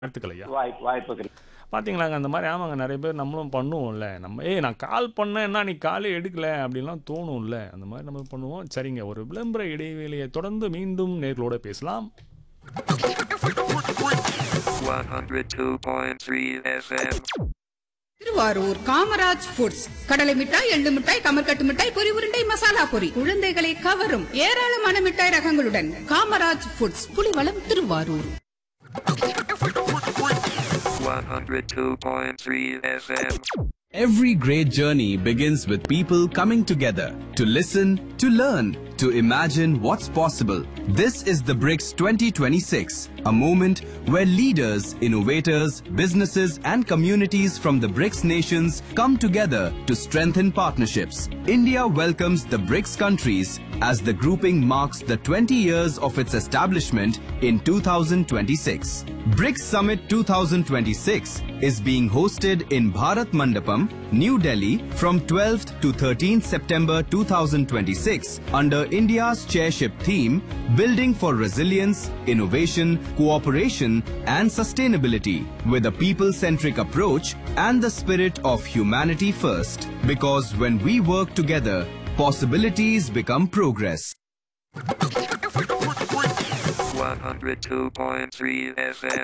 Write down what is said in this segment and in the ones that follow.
வாழ்த்துக்கள் ஐயா வாய்ப்பு வாய்ப்பு கிடைக்கும் பார்த்தீங்களாங்க அந்த மாதிரி ஆமாங்க நிறைய பேர் நம்மளும் பண்ணுவோம்ல நம்ம ஏய் நான் கால் பண்ணேன் என்ன நீ காலே எடுக்கல அப்படின்லாம் தோணும்ல அந்த மாதிரி நம்ம பண்ணுவோம் சரிங்க ஒரு விளம்பர இடைவேளையை தொடர்ந்து மீண்டும் நேர்களோட பேசலாம் 102.3 FM. திருவாரூர் காமராஜ் ஃபுட்ஸ் கடலை மிட்டாய் எள்ளு மிட்டாய் கமர்கட்டு மிட்டாய் பொரி உருண்டை மசாலா பொரி குழந்தைகளை கவரும் ஏராளமான மிட்டாய் ரகங்களுடன் Kamaraj foods Pulivalam Thiruvarur 102.3 FM. Every great journey begins with people coming together to listen, to learn, to imagine what's possible. This is the BRICS 2026, a moment where leaders, innovators, businesses, and communities from the BRICS nations come together to strengthen partnerships. India welcomes the BRICS countries as the grouping marks the 20 years of its establishment in 2026. BRICS Summit 2026 is being hosted in Bharat Mandapam, New Delhi from 12th to 13th September 2026 under India's chairship theme Building for Resilience, Innovation, Cooperation and Sustainability with a people-centric approach and the spirit of humanity first. Because when we work together, possibilities become progress. 102.3 FM.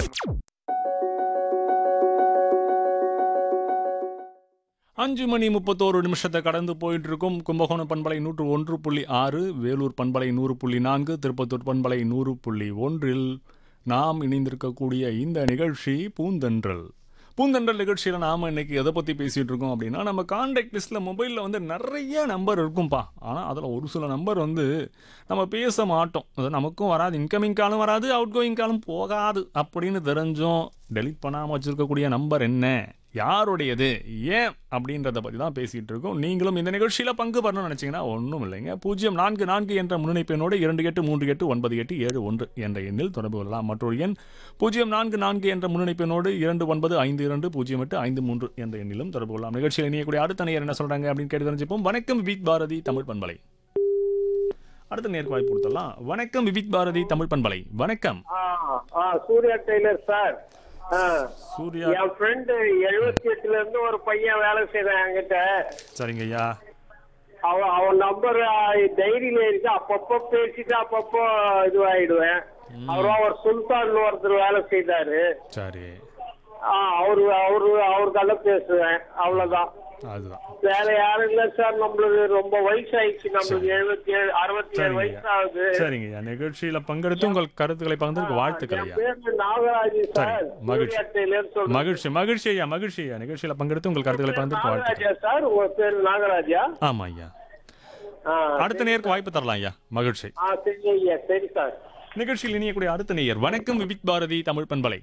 அஞ்சு மணி முப்பத்தோரு நிமிஷத்தை கடந்து போயிட்டு இருக்கும் கும்பகோணம் பண்பலை நூற்று ஒன்று புள்ளி ஆறு வேலூர் பண்பலை நூறு புள்ளி நான்கு திருப்பத்தூர் பண்பலை நூறு புள்ளி ஒன்றில் நாம் இணைந்திருக்கக்கூடிய இந்த நிகழ்ச்சி பூந்தென்றல் பூந்தென்றல் நிகழ்ச்சியில் நாம் இன்னைக்கு எதை பற்றி பேசிகிட்டு இருக்கோம் அப்படின்னா நம்ம கான்டாக்ட் லிஸ்ட்டில் மொபைலில் வந்து நிறைய நம்பர் இருக்கும்பா ஆனால் அதில் ஒரு சில நம்பர் வந்து நம்ம பேச மாட்டோம் அது நமக்கும் வராது இன்கமிங் காலும் வராது அவுட் கோயிங் காலும் போகாது அப்படின்னு தெரிஞ்சும் டெலிட் பண்ணாமல் வச்சுருக்கக்கூடிய நம்பர் என்ன யாருடையது ஏன் அப்படின்றத பற்றி தான் பேசிகிட்டு இருக்கோம் நீங்களும் இந்த நிகழ்ச்சியில் பங்கு பெறணும்னு நினச்சிங்கன்னா ஒன்றும் இல்லைங்க பூஜ்ஜியம் நான்கு நான்கு என்ற முன்னிணைப்பெண்ணோடு இரண்டு எட்டு மூன்று எட்டு ஒன்பது எட்டு ஏழு ஒன்று என்ற எண்ணில் தொடர்பு கொள்ளலாம் மற்றொரு எண் பூஜ்ஜியம் நான்கு நான்கு என்ற முன்னிணைப்பெண்ணோடு இரண்டு ஒன்பது ஐந்து இரண்டு பூஜ்ஜியம் எட்டு ஐந்து மூன்று என்ற எண்ணிலும் தொடர்பு கொள்ளலாம் நிகழ்ச்சியில் இணையக்கூடிய அடுத்த நேயர் என்ன சொல்கிறாங்க அப்படின்னு கேட்டு தெரிஞ்சுப்போம் வணக்கம் விவிக் பாரதி தமிழ் பண்பலை அடுத்த நேருக்கு வாய்ப்பு கொடுத்துடலாம் வணக்கம் விவிக் பாரதி தமிழ் பண்பலை வணக்கம் ஆ, ஆ, சூர்யா டெய்லர் சார் ஆ, சூர்யா என் ஃப்ரெண்டு எழுபத்தி எட்டுல இருந்து ஒரு பையன் வேலை செய்யறான் என்கிட்ட சரிங்க ஐயா அவன் அவன் நம்பர் டைரியில இருக்கு அப்பப்போ பேசிட்டு அப்பப்போ இதுவாயிடுவேன் அவரும் அவர் சுல்தான் ஒருத்தர் வேலை செய்தாரு சரி ஆ, அவரு அவரு அவருக்கெல்லாம் பேசுவேன் அவ்வளவுதான் அதுதான் வேற யாரும் இல்ல சார் நம்மளுக்கு ரொம்ப வயசாயிடுச்சு நம்மளுக்கு எழுபத்தி ஏழு அறுபத்தி ஏழு சரிங்க வயசு ஆகுது சரிங்க ஐயா நிகழ்ச்சியில பங்கெடுத்து உங்கள் கருத்துக்களை பகிர்ந்து வாழ்த்துக்கள் என் ஐயா பேரு நாகராஜ் சார் சரி, மகிழ்ச்சி. சூர்யா டெய்லர் சொல்றேன் மகிழ்ச்சி மகிழ்ச்சி ஐயா மகிழ்ச்சி ஐயா நிகழ்ச்சியில பங்கெடுத்து உங்கள் கருத்துக்களை பகிர்ந்து வாழ்த்துக்கள் நாகராஜா சார் உங்க பேரு நாகராஜா ஆமா ஐயா ஆ, அடுத்த நேருக்கு வாய்ப்பு தரலாம் ஐயா மகிழ்ச்சி ஆ சரி ஐயா சரி சார் நிகழ்ச்சியில் இணையக்கூடிய அடுத்த நேயர் வணக்கம் விபிக் பாரதி தமிழ் பண்பலை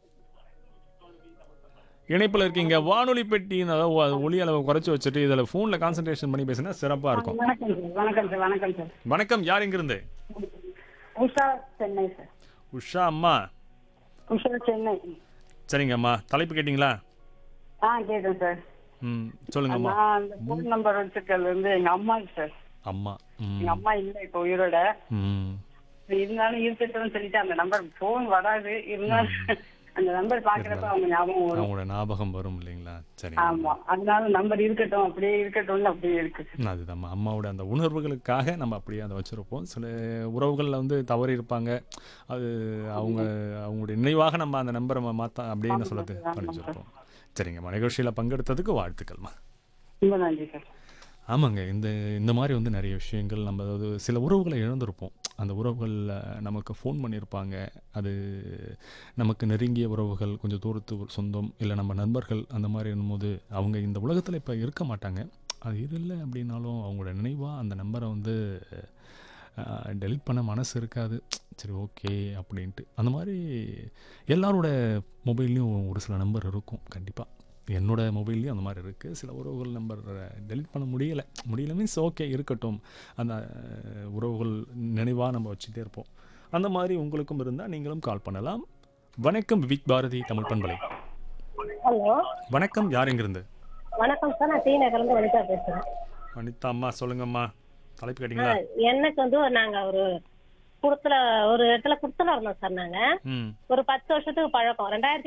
இணைப்புல இருக்கீங்க வானொலி பெட்டியின் அதாவது ஒ- ஒலி அளவை குறைச்சு வச்சுட்டு இதுல போன்ல கான்சென்ட்ரேஷன் பண்ணி பேசினா சிறப்பா இருக்கும் வணக்கம் சார் வணக்கம் சார் வணக்கம் சார் வணக்கம் யார் இங்கிருந்து உஷா சென்னை சார் உஷா அம்மா உஷா சென்னை சரிங்க அம்மா தலைப்பு கேட்டிங்களா ஆ கேட்டேன் சார் ம் சொல்லுங்கம்மா நான் அந்த ஃபோன் நம்பர் வச்சிருக்கிறது வந்து எங்க அம்மா சார் அம்மா ம் எங்க அம்மா இல்ல இப்போ உயிரோட ம் இருந்தாலும் இருக்கட்டும்னு சொல்லிட்டு அந்த நம்பர் ஃபோன் வராது இருந்தாலும் அந்த நம்பர் பாக்குறப்ப அவங்க ஞாபகம் வரும் அவங்களோட ஞாபகம் வரும் இல்லைங்களா சரி ஆமா அதனால நம்பர் இருக்கட்டும் அப்படியே இருக்கட்டும்னு அப்படியே இருக்கு சார் அதுதான் அம்மாவோட அந்த உணர்வுகளுக்காக நம்ம அப்படியே அதை வச்சுருப்போம் சில உறவுகளில் வந்து தவறி இருப்பாங்க அது அவங்க அவங்களுடைய நினைவாக நம்ம அந்த நம்பரை மாற்ற அப்படியே என்ன சொல்றது பண்ணிச்சிருப்போம் சரிங்கம்மா நிகழ்ச்சியில் பங்கெடுத்ததுக்கு வாழ்த்துக்கள்மா ரொம்ப நன்றி சார் ஆமாங்க இந்த இந்த மாதிரி வந்து நிறைய விஷயங்கள் நம்ம அதாவது சில உறவுகளை இழந்திருப்போம் அந்த உறவுகள் அஹ், நமக்கு ஃபோன் பண்ணியிருப்பாங்க அது நமக்கு நெருங்கிய உறவுகள் கொஞ்சம் தூரத்து ஒரு சொந்தம் இல்லை நம்ம நண்பர்கள் அந்த மாதிரி இருக்கும்போது அவங்க இந்த உலகத்தில் இப்போ இருக்க மாட்டாங்க அது இல்லை அப்படின்னாலும் அவங்களோட நினைவாக அந்த நம்பரை வந்து டெலிட் பண்ண மனசு இருக்காது சரி ஓகே அப்படின்ட்டு அந்த மாதிரி எல்லாரோட மொபைல்லையும் ஒரு சில நம்பர் இருக்கும் கண்டிப்பாக என்னோட மொபைல்லையும் அந்த மாதிரி இருக்குது சில உறவுகள் நம்பர் டெலிட் பண்ண முடியலை முடியல மீன்ஸ் ஓகே இருக்கட்டும் அந்த அஹ், உறவுகள் நினைவாக நம்ம வச்சுட்டே இருப்போம் அந்த மாதிரி உங்களுக்கும் இருந்தால் நீங்களும் கால் பண்ணலாம் வணக்கம் விவிக் பாரதி தமிழ் பண்பலை ஹலோ வணக்கம் யார் எங்கிருந்து வணக்கம் சார் நான் டி நகர்ந்து வனிதா பேசுறேன் அனிதா அம்மா சொல்லுங்கம்மா தலைப்பு கேட்டிங்களா எனக்கு வந்து ஒரு- நாங்க ஒரு குடுத்துல ஒரு இடத்துல குடுத்துல இருந்தோம் சார் நாங்க ம் ஒரு பத்து வருஷத்துக்கு பழக்கம் ரெண்டாயிரத்தி